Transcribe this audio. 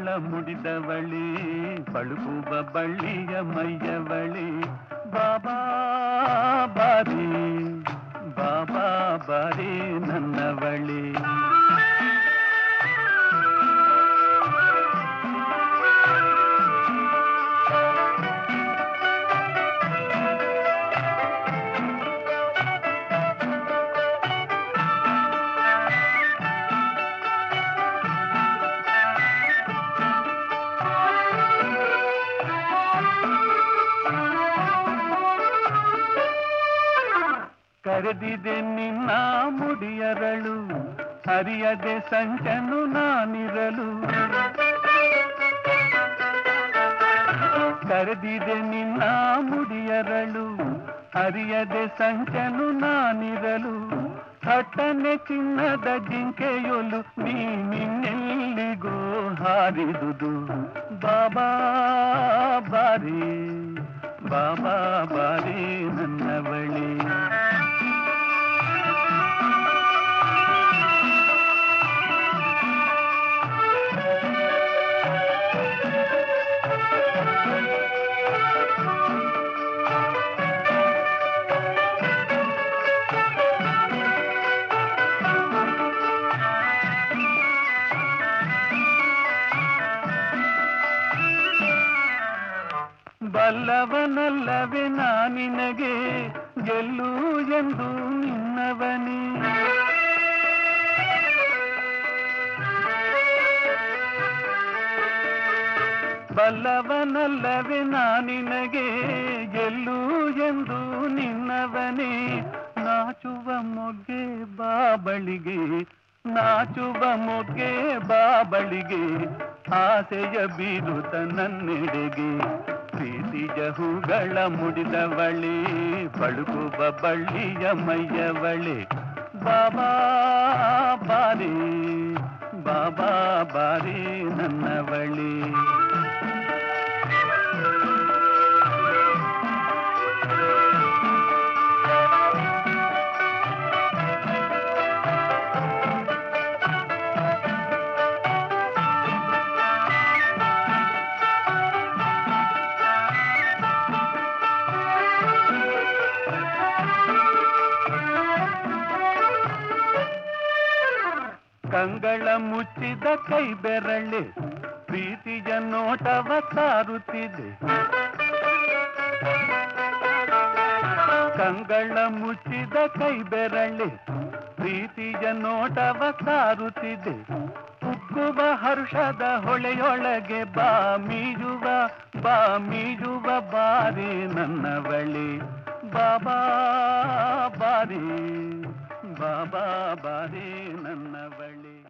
ಹೂಗಳ ಮುಡಿದವಳಿ ಬಳುಕುವ ಬಳ್ಳಿಯ ಮೈಯವಳಿ ಬಾಬಾ ಬಾರಿ ಬಾಬಾ ಬಾರಿ ನನ್ನವಳಿ ಕರೆದಿದೆ ನಿನ್ನ ಮುಡಿಯರಳು ಅರಿಯದೆ ಸಂಚನು ನಾನಿರಲು ಕರೆದಿದೆ ನಿನ್ನ ಮುಡಿಯರಳು ಅರಿಯದೆ ಸಂಚನು ನಾನಿರಲು ಥಟ್ಟನೆ ಚಿನ್ನದ ಜಿಂಕೆಯೊಲು ನೀ ನಿನ್ನೆಲ್ಲಿಗೋ ಹಾರಿದುದು ಬಾಬಾ ಬಾರಿ ಬಾಬಾ ಬಾರಿ ನನ್ನ ಬಳಿ ಬಲ್ಲವನಲ್ಲವೇ ನಾನಿನಗೆ ಗೆಲ್ಲು ಎಂದು ನಿನ್ನವನೇ ಬಲ್ಲವನಲ್ಲವೇ ನಾನಿನಗೆ ಗೆಲ್ಲು ಎಂದು ನಿನ್ನವನೇ ನಾಚುವ ಮೊಗ್ಗೆ ಬಾಬಳಿಗೆ ನಾಚುವ ಮೊಗ್ಗೆ ಬಾಬಳಿಗೆ ಆಸೆಯ ಬೀರುತ್ತ ನನ್ನೆಡೆಗೆ ಪ್ರೀತಿಯ ಹೂಗಳ ಮುಡಿದವಳೆ ಬಳುಕುವ ಬಳ್ಳಿಯ ಮೈಯವಳೆ ಬಾಬಾ ಬಾರಿ ಬಾಬಾ ಬಾರಿ ನನ್ನವಳಿ ಕಂಗಳ ಮುಚ್ಚಿದ ಕೈ ಬೆರಳೆ ಪ್ರೀತಿಯ ನೋಟವ ಸಾರುತ್ತಿದೆ ಕಂಗಳ ಮುಚ್ಚಿದ ಕೈ ಬೆರಳೆ ಪ್ರೀತಿಯ ನೋಟವ ಸಾರುತ್ತಿದೆ ಉಕ್ಕುವ ಹರ್ಷದ ಹೊಳೆಯೊಳಗೆ ಬಾ ಮೀಜುವ ಬಾ ಮೀಜುವ ಬಾರಿ ನನ್ನ ಬಳಿ ಬಾಬಾ ಬಾರಿ ಬಾಬಾ ಬಾರಿ ನನ್ನ ಬಳಿ